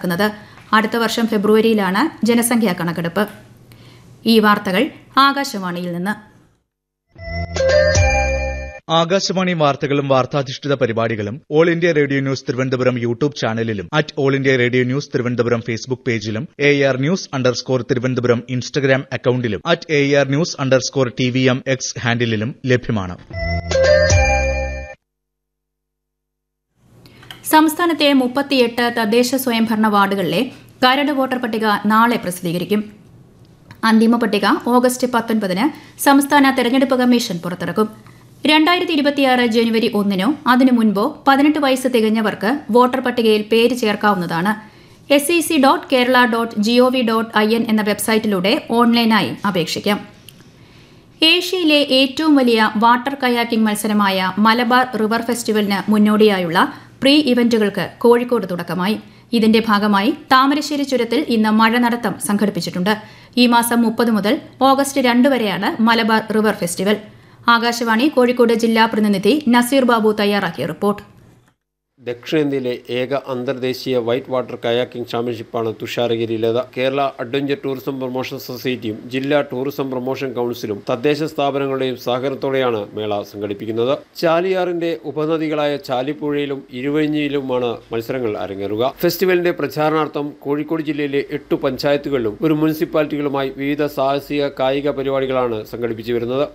നടക്കുന്നത് അടുത്ത വർഷം ഫെബ്രുവരിയിലാണ് ജനസംഖ്യാ കണക്കെടുപ്പ് ഈ വാർത്തകൾ ആകാശവാണിയിൽ നിന്ന് ആകാശവാണി വാർത്തകളും വാർത്താധിഷ്ഠിത പരിപാടികളും All India Radio News Thiruvananthapuram YouTube ചാനലിലും at All India Radio News Thiruvananthapuram Facebook പേജിലും A R news underscore Thiruvananthapuram Instagram അക്കൌണ്ടിലും at A R news underscore T V M X ഹാൻഡിലും ലഭ്യമാണ് സംസ്ഥാനത്തെ മുപ്പത്തിയെട്ട് തദ്ദേശ സ്വയംഭരണ വാർഡുകളിലെ കരട് വോട്ടർ പട്ടിക നാളെ പ്രസിദ്ധീകരിക്കും അന്തിമ പട്ടിക ഓഗസ്റ്റ് പത്തൊൻപതിന് സംസ്ഥാന തെരഞ്ഞെടുപ്പ് കമ്മീഷൻ പുറത്തിറക്കും രണ്ടായിരത്തി ഇരുപത്തിയാറ് ജനുവരി ഒന്നിനോ അതിനു മുൻപോ പതിനെട്ട് വയസ്സ് തികഞ്ഞവർക്ക് വോട്ടർ പട്ടികയിൽ പേര് ചേർക്കാവുന്നതാണ് S E C dot Kerala dot G O V dot I N എന്ന വെബ്സൈറ്റിലൂടെ ഓൺലൈനായി അപേക്ഷിക്കാം ഏഷ്യയിലെ ഏറ്റവും വലിയ വാട്ടർ കയാക്കിംഗ് മത്സരമായ മലബാർ റിവർ ഫെസ്റ്റിവലിന് മുന്നോടിയായുള്ള പ്രീ ഇവന്റുകൾക്ക് കോഴിക്കോട് തുടക്കമായി ഇതിന്റെ ഭാഗമായി താമരശ്ശേരി ചുരത്തിൽ ഇന്ന് മഴ നടത്തം സംഘടിപ്പിച്ചിട്ടുണ്ട് ഈ മാസം മുപ്പത് മുതൽ ഓഗസ്റ്റ് രണ്ട് വരെയാണ് മലബാർ റിവർ ഫെസ്റ്റിവൽ ആകാശവാണി കോഴിക്കോട് ജില്ലാ പ്രതിനിധി നസീർ ബാബു തയ്യാറാക്കിയ റിപ്പോർട്ട് ദക്ഷിണേന്ത്യയിലെ ഏക അന്തർദേശീയ വൈറ്റ് വാട്ടർ കയാക്കിംഗ് ചാമ്പ്യൻഷിപ്പാണ് തുഷാരഗിരിയിലേത് കേരള അഡ്വഞ്ചർ ടൂറിസം പ്രൊമോഷൻ സൊസൈറ്റിയും ജില്ലാ ടൂറിസം പ്രൊമോഷൻ കൗൺസിലും തദ്ദേശ സ്ഥാപനങ്ങളുടെയും സഹകരണത്തോടെയാണ് മേള സംഘടിപ്പിക്കുന്നത് ചാലിയാറിന്റെ ഉപനദികളായ ചാലിപ്പുഴയിലും ഇരുവഴിഞ്ഞിയിലുമാണ് മത്സരങ്ങൾ അരങ്ങേറുക ഫെസ്റ്റിവലിന്റെ പ്രചാരണാർത്ഥം കോഴിക്കോട് ജില്ലയിലെ എട്ടു പഞ്ചായത്തുകളിലും ഒരു മുനിസിപ്പാലിറ്റികളുമായി വിവിധ സാഹസിക കായിക പരിപാടികളാണ് സംഘടിപ്പിച്ചു വരുന്നത്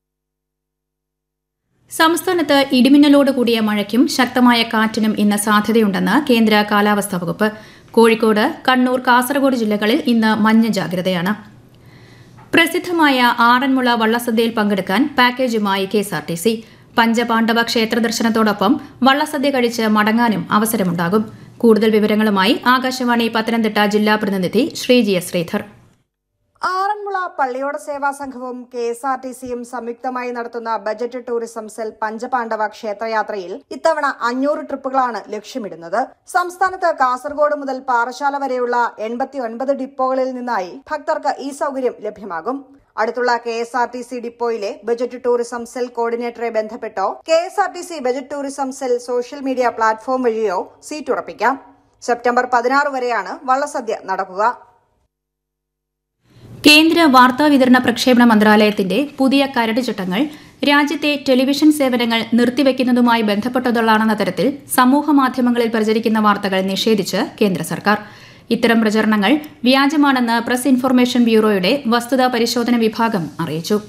സംസ്ഥാനത്ത് ഇടിമിന്നലോട് കൂടിയ മഴയ്ക്കും ശക്തമായ കാറ്റിനും ഇന്ന് സാധ്യതയുണ്ടെന്ന് കേന്ദ്ര കാലാവസ്ഥാ വകുപ്പ് കോഴിക്കോട് കണ്ണൂർ കാസർഗോഡ് ജില്ലകളിൽ ഇന്ന് മഞ്ഞ ജാഗ്രതയാണ് പ്രസിദ്ധമായ ആറന്മുള വള്ളസദ്യയിൽ പങ്കെടുക്കാൻ പാക്കേജുമായി കെഎസ്ആർടിസി പഞ്ചപാണ്ഡവ ക്ഷേത്ര ദർശനത്തോടൊപ്പം വള്ളസദ്യ കഴിച്ച് മടങ്ങാനും അവസരമുണ്ടാകും കൂടുതൽ വിവരങ്ങളുമായി ആകാശവാണി പത്തനംതിട്ട ജില്ലാ പ്രതിനിധി ശ്രീജി എസ് ശ്രീധർ ആറന്മുള പള്ളിയോട സേവാ സംഘവും കെ എസ് ആർ ടി സിയും സംയുക്തമായി നടത്തുന്ന ബജറ്റ് ടൂറിസം സെൽ പഞ്ചപാണ്ഡവ ക്ഷേത്രയാത്രയിൽ ഇത്തവണ അഞ്ഞൂറ് ട്രിപ്പുകളാണ് ലക്ഷ്യമിടുന്നത് സംസ്ഥാനത്ത് കാസർഗോഡ് മുതൽ പാറശാല വരെയുള്ള എൺപത്തി ഒൻപത് ഡിപ്പോകളിൽ നിന്നായി ഭക്തർക്ക് ഈ സൗകര്യം ലഭ്യമാകും അടുത്തുള്ള K S R T C ഡിപ്പോയിലെ ബജറ്റ് ടൂറിസം സെൽ കോർഡിനേറ്ററെ ബന്ധപ്പെട്ടോ K S R T C budget tourism cell social media platform വഴിയോ സീറ്റ് ഉറപ്പിക്കാം സെപ്റ്റംബർ പതിനാറ് വരെയാണ് വള്ളസദ്യ നടക്കുക കേന്ദ്ര വാർത്താവിതരണ പ്രക്ഷേപണ മന്ത്രാലയത്തിന്റെ പുതിയ കരട് ചട്ടങ്ങൾ രാജ്യത്തെ ടെലിവിഷൻ സേവനങ്ങൾ നിർത്തിവെക്കുന്നതുമായി ബന്ധപ്പെട്ടതുള്ളാണെന്ന തരത്തിൽ സമൂഹമാധ്യമങ്ങളിൽ പ്രചരിക്കുന്ന വാർത്തകൾ നിഷേധിച്ച് കേന്ദ്ര സർക്കാർ ഇത്തരം പ്രചരണങ്ങൾ വ്യാജമാണെന്ന് പ്രസ് ഇൻഫർമേഷൻ ബ്യൂറോയുടെ വസ്തുതാ പരിശോധന വിഭാഗം അറിയിച്ചു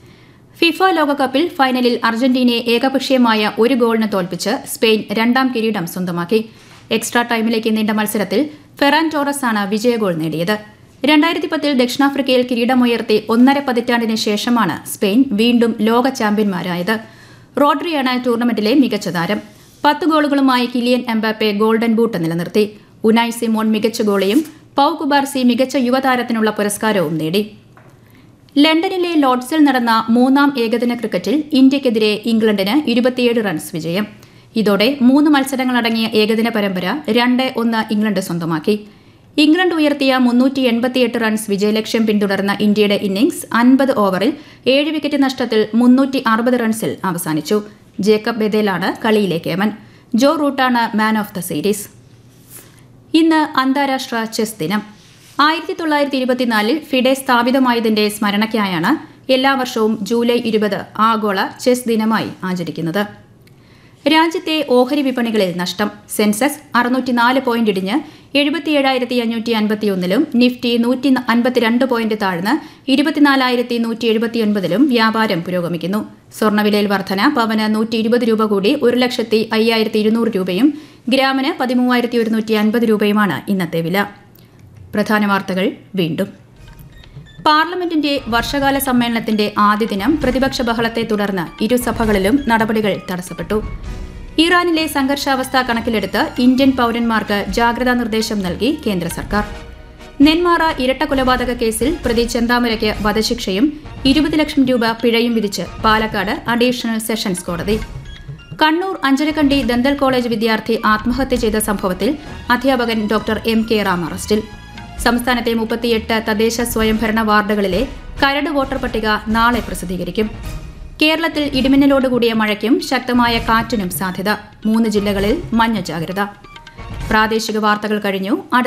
ഫിഫ ലോകകപ്പിൽ ഫൈനലിൽ അർജന്റീനയെ ഏകപക്ഷീയമായ ഒരു ഗോളിന് തോൽപ്പിച്ച് സ്പെയിൻ രണ്ടാം കിരീടം സ്വന്തമാക്കി എക്സ്ട്രാ ടൈമിലേക്ക് നീണ്ട മത്സരത്തിൽ ഫെറാൻ ടോറസ് ആണ് വിജയഗോൾ നേടിയത് രണ്ടായിരത്തി പത്തിൽ ദക്ഷിണാഫ്രിക്കയിൽ കിരീടമുയർത്തി ഒന്നര പതിറ്റാണ്ടിന് ശേഷമാണ് സ്പെയിൻ വീണ്ടും ലോക ചാമ്പ്യന്മാരായത് റോഡ്രിയാണ് ടൂർണമെന്റിലെ മികച്ച താരം പത്ത് ഗോളുകളുമായി കിലിയൻ എംബാപ്പെ ഗോൾഡൻ ബൂട്ട് നിലനിർത്തി ഉനായ് സിമോൺ മികച്ച ഗോളിയും പൌ കുബാർസി മികച്ച യുവതാരത്തിനുള്ള പുരസ്കാരവും നേടി ലണ്ടനിലെ ലോർഡ്സിൽ നടന്ന മൂന്നാം ഏകദിന ക്രിക്കറ്റിൽ ഇന്ത്യക്കെതിരെ ഇംഗ്ലണ്ടിന് ഇരുപത്തിയേഴ് റൺസ് വിജയം ഇതോടെ മൂന്ന് മത്സരങ്ങളടങ്ങിയ ഏകദിന പരമ്പര രണ്ട് ഒന്ന് ഇംഗ്ലണ്ട് സ്വന്തമാക്കി ഇംഗ്ലണ്ട് ഉയർത്തിയ മുന്നൂറ്റി എൺപത്തിയെട്ട് റൺസ് വിജയലക്ഷ്യം പിന്തുടർന്ന ഇന്ത്യയുടെ ഇന്നിംഗ്സ് അൻപത് ഓവറിൽ ഏഴ് വിക്കറ്റ് നഷ്ടത്തിൽ മുന്നൂറ്റി അറുപത് റൺസിൽ അവസാനിച്ചു ജേക്കബ് ബെദേലാണ് കളിയിലെ കേമൻ ജോ റൂട്ടാണ് മാൻ ഓഫ് ദ സീരീസ് ഇന്ന് അന്താരാഷ്ട്ര ചെസ് ദിനം ആയിരത്തി തൊള്ളായിരത്തി ഇരുപത്തിനാലിൽ ഫിഡെ സ്ഥാപിതമായതിന്റെ സ്മരണയ്ക്കായാണ് എല്ലാ വർഷവും ജൂലൈ ഇരുപത് ആഗോള ചെസ് ദിനമായി ആചരിക്കുന്നത് രാജ്യത്തെ ഓഹരി വിപണികളിൽ നഷ്ടം സെൻസെക്സ് അറുന്നൂറ്റിനാല് പോയിന്റ് ഇടിഞ്ഞ് എഴുപത്തിയേഴായിരത്തി അഞ്ഞൂറ്റി അൻപത്തിയൊന്നിലും നിഫ്റ്റി നൂറ്റി അൻപത്തിരണ്ട് പോയിന്റ് താഴ്ന്ന് ഇരുപത്തിനാലായിരത്തി നൂറ്റി എഴുപത്തിയൊൻപതിലും വ്യാപാരം പുരോഗമിക്കുന്നു സ്വർണ്ണവിലയിൽ വർധന പവന് നൂറ്റി ഇരുപത് രൂപ കൂടി ഒരു ലക്ഷത്തി അയ്യായിരത്തി ഇരുന്നൂറ് രൂപയും ഗ്രാമിന് പതിമൂവായിരത്തി ഒരുന്നൂറ്റി അൻപത് രൂപയുമാണ് ഇന്നത്തെ വില പ്രധാന വാർത്തകൾ വീണ്ടും പാർലമെന്റിന്റെ വർഷകാല സമ്മേളനത്തിന്റെ ആദ്യ ദിനം പ്രതിപക്ഷ ബഹളത്തെ തുടർന്ന് ഇരുസഭകളിലും നടപടികൾ തടസ്സപ്പെട്ടു ഇറാനിലെ സംഘർഷാവസ്ഥ കണക്കിലെടുത്ത് ഇന്ത്യൻ പൌരന്മാർക്ക് ജാഗ്രതാ നിർദ്ദേശം നൽകി കേന്ദ്ര സർക്കാർ നെന്മാറ ഇരട്ട കൊലപാതക കേസിൽ പ്രതി ചെന്താമരയ്ക്ക് വധശിക്ഷയും ഇരുപത് ലക്ഷം രൂപ പിഴയും വിധിച്ച് പാലക്കാട് അഡീഷണൽ സെഷൻസ് കോടതി കണ്ണൂർ അഞ്ചരക്കണ്ടി ദന്തൽ കോളേജ് വിദ്യാർത്ഥി ആത്മഹത്യ ചെയ്ത സംഭവത്തിൽ അധ്യാപകൻ ഡോക്ടർ എം കെ റാം അറസ്റ്റിൽ സംസ്ഥാനത്തെ മുപ്പത്തിയെട്ട് തദ്ദേശ സ്വയംഭരണ വാർഡുകളിലെ കരട് വോട്ടർ പട്ടിക നാളെ പ്രസിദ്ധീകരിക്കും കേരളത്തിൽ ഇടിമിന്നലോടുകൂടിയ മഴയ്ക്കും ശക്തമായ കാറ്റിനും സാധ്യത മൂന്ന് ജില്ലകളിൽ മഞ്ഞ ജാഗ്രത പ്രാദേശിക വാർത്തകൾ കഴിഞ്ഞു